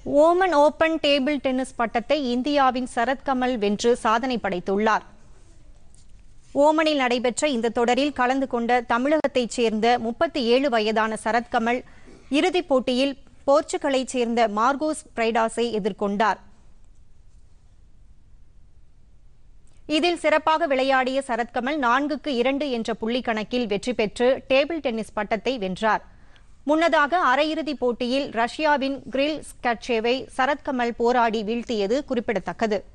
Oman open table tennis பட்டத்தை இந்தியாவின் சரத் கமல் வென்று சாதனை படைத்துள்ளார் ஓமனில் நடைபெற்ற இந்த தொடரில் கலந்து கொண்ட தமிழகத்தைச் சேர்ந்த முப்பத்தி ஏழு வயதான சரத்கமல் இறுதிப் போட்டியில் போர்ச்சுகலைச் சேர்ந்த மார்கோஸ் பிரைடாஸை எதிர்கொண்டார் இதில் சிறப்பாக விளையாடிய சரத்கமல் நான்குக்கு இரண்டு என்ற புள்ளி கணக்கில் வெற்றி பெற்று டேபிள் டென்னிஸ் பட்டத்தை வென்றார் முன்னதாக அரையிறுதிப் போட்டியில் ரஷ்யாவின் கிரில் ஸ்கட்சேவை சரத்கமல் போராடி வீழ்த்தியது குறிப்பிடத்தக்கது